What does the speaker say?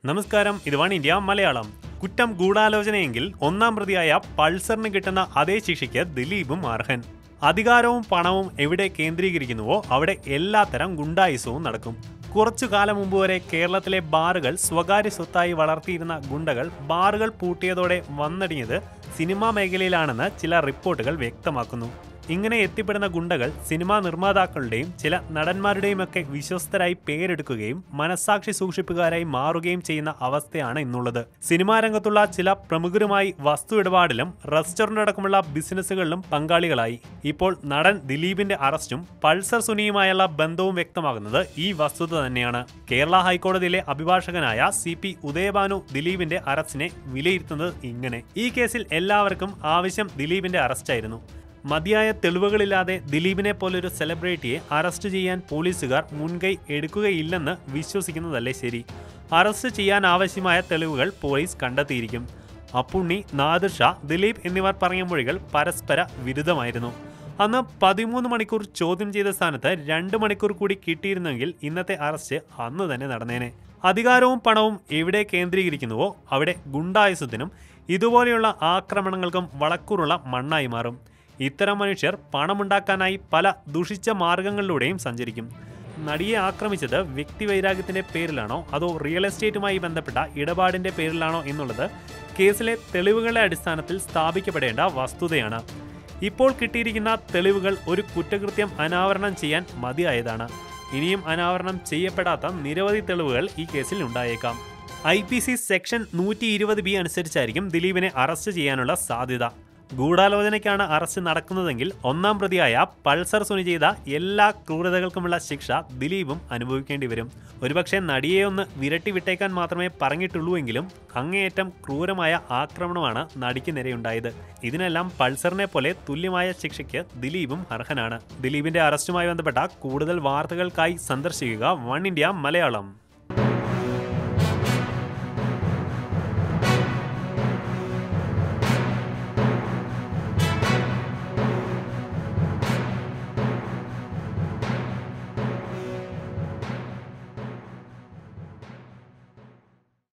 നമസ്കാരം ഇത് one India Malayalam കുറ്റം ഗൂഢാലോചനയെങ്കിൽ ഒന്നാം പ്രതിയായ പൾസറിന് കിട്ടുന്ന അതേ ശിക്ഷയ്ക്ക് ദിലീപും അർഹൻ അധികാരവും പണവും എവിടെ കേന്ദ്രീകരിക്കുന്നുവോ അവിടെ എല്ലാത്തരം ഗുണ്ടായുസവും നടക്കും കുറച്ചു കാലം മുമ്പ് വരെ കേരളത്തിലെ ബാറുകൾ സ്വകാര്യ സ്വത്തായി വളർത്തിയിരുന്ന ഗുണ്ടകൾ ബാറുകൾ പൂട്ടിയതോടെ വന്നടിഞ്ഞത് സിനിമാ മേഖലയിലാണെന്ന് ചില റിപ്പോർട്ടുകൾ വ്യക്തമാക്കുന്നു ഇങ്ങനെ എത്തിപ്പെടുന്ന ഗുണ്ടകൾ സിനിമാ നിർമ്മാതാക്കളുടെയും ചില നടന്മാരുടെയും ഒക്കെ വിശ്വസ്തരായി പേരെടുക്കുകയും മനസാക്ഷി സൂക്ഷിപ്പുകാരായി മാറുകയും ചെയ്യുന്ന അവസ്ഥയാണ് ഇന്നുള്ളത് സിനിമാ രംഗത്തുള്ള ചില പ്രമുഖരുമായി വസ്തു ഇടപാടിലും റെസ്റ്റോറന്റ് അടക്കമുള്ള ബിസിനസ്സുകളിലും പങ്കാളികളായി ഇപ്പോൾ നടൻ ദിലീപിന്റെ അറസ്റ്റും പൾസർ സുനിയുമായുള്ള ബന്ധവും വ്യക്തമാകുന്നത് ഈ വസ്തുത തന്നെയാണ് കേരള ഹൈക്കോടതിയിലെ അഭിഭാഷകനായ സി പി ഉദയഭാനു ദിലീപിന്റെ അറസ്റ്റിനെ വിലയിരുത്തുന്നത് ഇങ്ങനെ ഈ കേസിൽ എല്ലാവർക്കും ആവശ്യം ദിലീപിന്റെ അറസ്റ്റായിരുന്നു മതിയായ തെളിവുകളില്ലാതെ ദിലീപിനെ പോലൊരു സെലിബ്രിറ്റിയെ അറസ്റ്റ് ചെയ്യാൻ പോലീസുകാർ മുൻകൈ എടുക്കുകയില്ലെന്ന് വിശ്വസിക്കുന്നതല്ലേ ശരി അറസ്റ്റ് ചെയ്യാൻ ആവശ്യമായ തെളിവുകൾ പോലീസ് കണ്ടെത്തിയിരിക്കും അപ്പുണ്ണി നാദിർ ഷാ ദിലീപ് എന്നിവർ പറഞ്ഞ മൊഴികൾ പരസ്പര വിരുദ്ധമായിരുന്നു അന്ന് പതിമൂന്ന് മണിക്കൂർ ചോദ്യം ചെയ്ത സ്ഥാനത്ത് രണ്ട് മണിക്കൂർ കൂടി കിട്ടിയിരുന്നെങ്കിൽ ഇന്നത്തെ അറസ്റ്റ് അന്ന് തന്നെ നടന്നേനെ അധികാരവും പണവും എവിടെ കേന്ദ്രീകരിക്കുന്നുവോ അവിടെ ഗുണ്ടായുസത്തിനും ഇതുപോലെയുള്ള ആക്രമണങ്ങൾക്കും വളക്കൂറുള്ള മണ്ണായി മാറും ഇത്തരം മനുഷ്യർ പണമുണ്ടാക്കാനായി പല ദുഷിച്ച മാർഗങ്ങളിലൂടെയും സഞ്ചരിക്കും നടിയെ ആക്രമിച്ചത് വ്യക്തിവൈരാഗ്യത്തിന്റെ പേരിലാണോ അതോ റിയൽ എസ്റ്റേറ്റുമായി ബന്ധപ്പെട്ട ഇടപാടിന്റെ പേരിലാണോ എന്നുള്ളത് കേസിലെ തെളിവുകളുടെ അടിസ്ഥാനത്തിൽ സ്ഥാപിക്കപ്പെടേണ്ട വസ്തുതയാണ് ഇപ്പോൾ കിട്ടിയിരിക്കുന്ന തെളിവുകൾ ഒരു കുറ്റകൃത്യം അനാവരണം ചെയ്യാൻ മതിയായതാണ് ഇനിയും അനാവരണം ചെയ്യപ്പെടാത്ത നിരവധി തെളിവുകൾ ഈ കേസിൽ ഉണ്ടായേക്കാം ഐ പി സി സെക്ഷൻ നൂറ്റി ഇരുപത് ബി അനുസരിച്ചായിരിക്കും ദിലീപിനെ അറസ്റ്റ് ചെയ്യാനുള്ള സാധ്യത ഗൂഢാലോചനയ്ക്കാണ് അറസ്റ്റ് നടക്കുന്നതെങ്കിൽ ഒന്നാം പ്രതിയായ പൾസർ സുനി ചെയ്ത എല്ലാ ക്രൂരതകൾക്കുമുള്ള ശിക്ഷ ദിലീപും അനുഭവിക്കേണ്ടി വരും ഒരുപക്ഷെ നടിയെ ഒന്ന് വിരട്ടി വിട്ടേക്കാൻ മാത്രമേ പറഞ്ഞിട്ടുള്ളൂവെങ്കിലും അങ്ങേയറ്റം ക്രൂരമായ ആക്രമണമാണ് നടിക്ക് നേരെയുണ്ടായത് ഇതിനെല്ലാം പൾസറിനെ പോലെ തുല്യമായ ശിക്ഷയ്ക്ക് ദിലീപും അർഹനാണ് ദിലീപിന്റെ അറസ്റ്റുമായി ബന്ധപ്പെട്ട കൂടുതൽ വാർത്തകൾക്കായി സന്ദർശിക്കുക വൺ ഇന്ത്യ മലയാളം